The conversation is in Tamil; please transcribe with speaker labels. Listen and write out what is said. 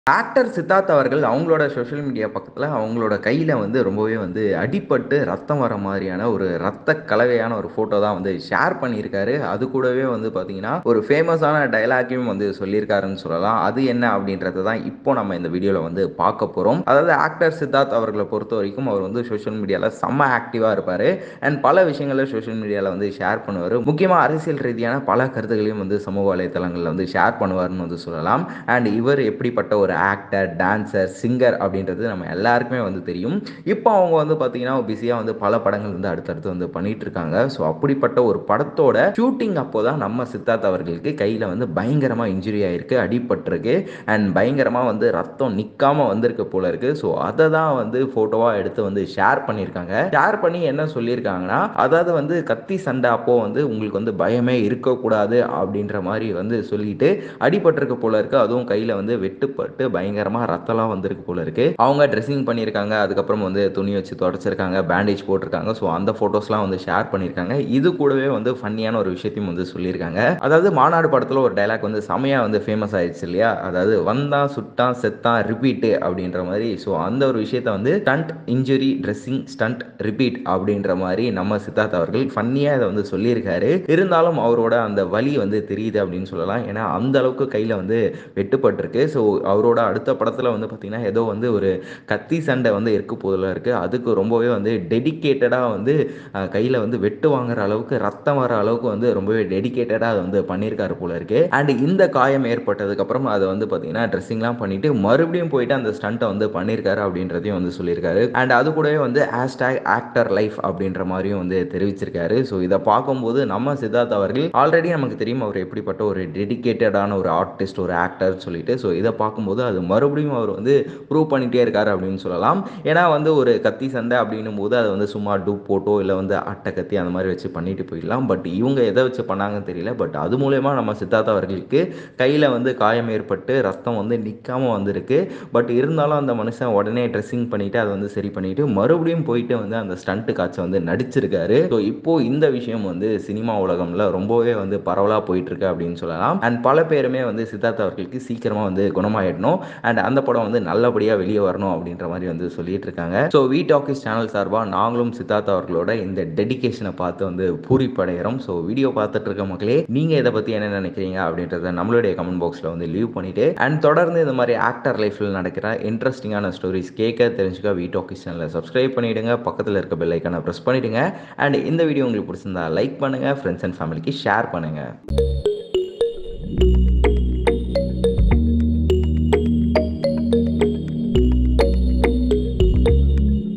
Speaker 1: ஆக்டர் சித்தார்த் அவர்கள் அவங்களோட சோஷியல் மீடியா பக்கத்தில் அவங்களோட கையில் வந்து ரொம்பவே வந்து அடிபட்டு ரத்தம் வர மாதிரியான ஒரு ரத்த கலவையான ஒரு ஃபோட்டோ தான் வந்து ஷேர் பண்ணியிருக்காரு அது கூடவே வந்து பார்த்தீங்கன்னா ஒரு ஃபேமஸான டைலாக்கையும் வந்து சொல்லியிருக்காருன்னு சொல்லலாம் அது என்ன அப்படின்றது தான் இப்போ நம்ம இந்த வீடியோவில் வந்து பார்க்க போகிறோம் அதாவது ஆக்டர் சித்தார்த் அவர்களை பொறுத்த வரைக்கும் அவர் வந்து சோஷியல் மீடியாவில் செம்ம ஆக்டிவாக இருப்பார் அண்ட் பல விஷயங்களை சோஷியல் மீடியாவில் வந்து ஷேர் பண்ணுவார் முக்கியமாக அரசியல் ரீதியான பல கருத்துக்களையும் வந்து சமூக வலைத்தளங்களில் வந்து ஷேர் பண்ணுவார்னு வந்து சொல்லலாம் அண்ட் இவர் எப்படிப்பட்ட ஒரு ஆக்டர் டான்சர் சிங்கர் அப்படின்றது நம்ம எல்லாருக்குமே வந்து தெரியும் இப்போ அவங்க வந்து பார்த்தீங்கன்னா பிஸியாக வந்து பல படங்கள் வந்து அடுத்தடுத்து வந்து பண்ணிட்டு இருக்காங்க ஸோ அப்படிப்பட்ட ஒரு படத்தோட ஷூட்டிங் அப்போ தான் நம்ம சித்தார்த் அவர்களுக்கு கையில் வந்து பயங்கரமாக இன்ஜுரி ஆயிருக்கு அடிபட்டிருக்கு அண்ட் பயங்கரமாக வந்து ரத்தம் நிற்காம வந்திருக்கு போல இருக்கு ஸோ அதை தான் வந்து ஃபோட்டோவாக எடுத்து வந்து ஷேர் பண்ணியிருக்காங்க ஷேர் பண்ணி என்ன சொல்லியிருக்காங்கன்னா அதாவது வந்து கத்தி சண்டை அப்போ வந்து உங்களுக்கு வந்து பயமே இருக்கக்கூடாது அப்படின்ற மாதிரி வந்து சொல்லிட்டு அடிபட்டிருக்கு போல இருக்கு அதுவும் கையில் வந்து வெட்டுப்பட்டு பயங்கரமாக ரத்தம்லாம் வந்திருக்கு போல இருக்கு அவங்க ட்ரெஸ்ஸிங் பண்ணியிருக்காங்க அதுக்கப்புறம் வந்து துணி வச்சு தொடச்சிருக்காங்க பேண்டேஜ் போட்டிருக்காங்க ஸோ அந்த ஃபோட்டோஸ்லாம் வந்து ஷேர் பண்ணியிருக்காங்க இது கூடவே வந்து ஃபன்னியான ஒரு விஷயத்தையும் வந்து சொல்லியிருக்காங்க அதாவது மாநாடு படத்தில் ஒரு டைலாக் வந்து செமையாக வந்து ஃபேமஸ் ஆயிடுச்சு இல்லையா அதாவது வந்தான் சுட்டான் செத்தான் ரிப்பீட்டு அப்படின்ற மாதிரி ஸோ அந்த ஒரு விஷயத்த வந்து stunt injury dressing stunt repeat அப்படின்ற மாதிரி நம்ம சித்தார்த் அவர்கள் ஃபன்னியாக இதை வந்து சொல்லியிருக்காரு இருந்தாலும் அவரோட அந்த வலி வந்து தெரியுது அப்படின்னு சொல்லலாம் ஏன்னா அந்த அளவுக்கு கையில் வந்து வெட்டுப்பட்டிருக்கு ஸோ அவரோட அடுத்த படத்தில் வந்து பார்த்திங்கன்னா ஏதோ வந்து ஒரு கத்தி சண்டை வந்து இருக்க போதில் இருக்குது அதுக்கு ரொம்பவே வந்து டெடிக்கேட்டடாக வந்து கையில் வந்து வெட்டு வாங்குற அளவுக்கு ரத்தம் வர அளவுக்கு வந்து ரொம்பவே டெடிக்கேட்டடாக அதை வந்து பண்ணியிருக்காரு போல இருக்கு அண்ட் இந்த காயம் ஏற்பட்டதுக்கப்புறம் அதை வந்து பார்த்தீங்கன்னா ட்ரெஸ்ஸிங்லாம் பண்ணிட்டு மறுபடியும் போயிட்டு அந்த ஸ்டண்ட்டை வந்து பண்ணியிருக்காரு அப்படின்றதையும் வந்து சொல்லியிருக்காரு அண்ட் அது கூடவே வந்து ஹேஷ்டாக் ஆக்டர் லைஃப் அப்படின்ற மாதிரியும் வந்து தெரிவிச்சிருக்காரு ஸோ இதை பார்க்கும்போது நம்ம சித்தார்த் அவர்கள் ஆல்ரெடி நமக்கு தெரியும் அவர் எப்படிப்பட்ட ஒரு டெடிக்கேட்டடான ஒரு ஆர்டிஸ்ட் ஒரு ஆக்டர் சொல்லிட்டு ஸோ இதை பார்க்கும்போது அது மறுபடியும் அவர் வந்து ப்ரூவ் பண்ணிகிட்டே இருக்காரு அப்படின்னு சொல்லலாம் ஏன்னா வந்து ஒரு கத்தி சண்டை அப்படின்னும் போது அதை வந்து சும்மா டூப் போட்டோ இல்லை வந்து அட்டை கத்தி அந்த மாதிரி வச்சு பண்ணிட்டு போயிடலாம் பட் இவங்க எதை வச்சு பண்ணாங்கன்னு தெரியல பட் அது மூலயமா நம்ம சித்தார்த் அவர்களுக்கு கையில் வந்து காயம் ஏற்பட்டு ரத்தம் வந்து நிற்காம வந்திருக்கு பட் இருந்தாலும் அந்த மனுஷன் உடனே ட்ரெஸ்ஸிங் பண்ணிட்டு அதை வந்து சரி பண்ணிட்டு மறுபடியும் போயிட்டு வந்து அந்த ஸ்டண்ட்டு காட்சி வந்து நடிச்சிருக்காரு ஸோ இப்போ இந்த விஷயம் வந்து சினிமா உலகம்ல ரொம்பவே வந்து பரவலாக போயிட்டு இருக்கு அப்படின்னு சொல்லலாம் அண்ட் பல பேருமே வந்து சித்தார்த் அவர்களுக்கு சீக்கிரமாக வந்து குணமாயிடணும் அண்ட் அந்த படம் வந்து நல்லபடியாக வெளியே வரணும் அப்படின்ற மாதிரி வந்து சொல்லிட்டு இருக்காங்க ஸோ வி டாக்கிஸ் சேனல் சார்பாக நாங்களும் சித்தார்த் அவர்களோட இந்த டெடிக்கேஷனை பார்த்து வந்து பூரிப்படைகிறோம் ஸோ வீடியோ பார்த்துட்டு இருக்க மக்களே நீங்கள் இதை பற்றி என்ன நினைக்கிறீங்க அப்படின்றத நம்மளுடைய கமெண்ட் பாக்ஸில் வந்து லீவ் பண்ணிட்டு அண்ட் தொடர்ந்து இந்த மாதிரி ஆக்டர் லைஃப்பில் நடக்கிற இன்ட்ரெஸ்டிங்கான ஸ்டோரிஸ் கேட்க தெரிஞ்சுக்க வி டாக்கிஸ் சேனலை சப்ஸ்கிரைப் பண்ணிவிடுங்க பக்கத்தில் இருக்க பெல் ஐக்கானை ப்ரெஸ் பண்ணிவிடுங்க அண்ட் இந்த வீடியோ உங்களுக்கு பிடிச்சிருந்தா லைக் பண்ணுங்கள் ஃப்ரெண்ட்ஸ் அண்ட் ஃபேமிலிக்கு ஷேர் பண்ணுங்கள்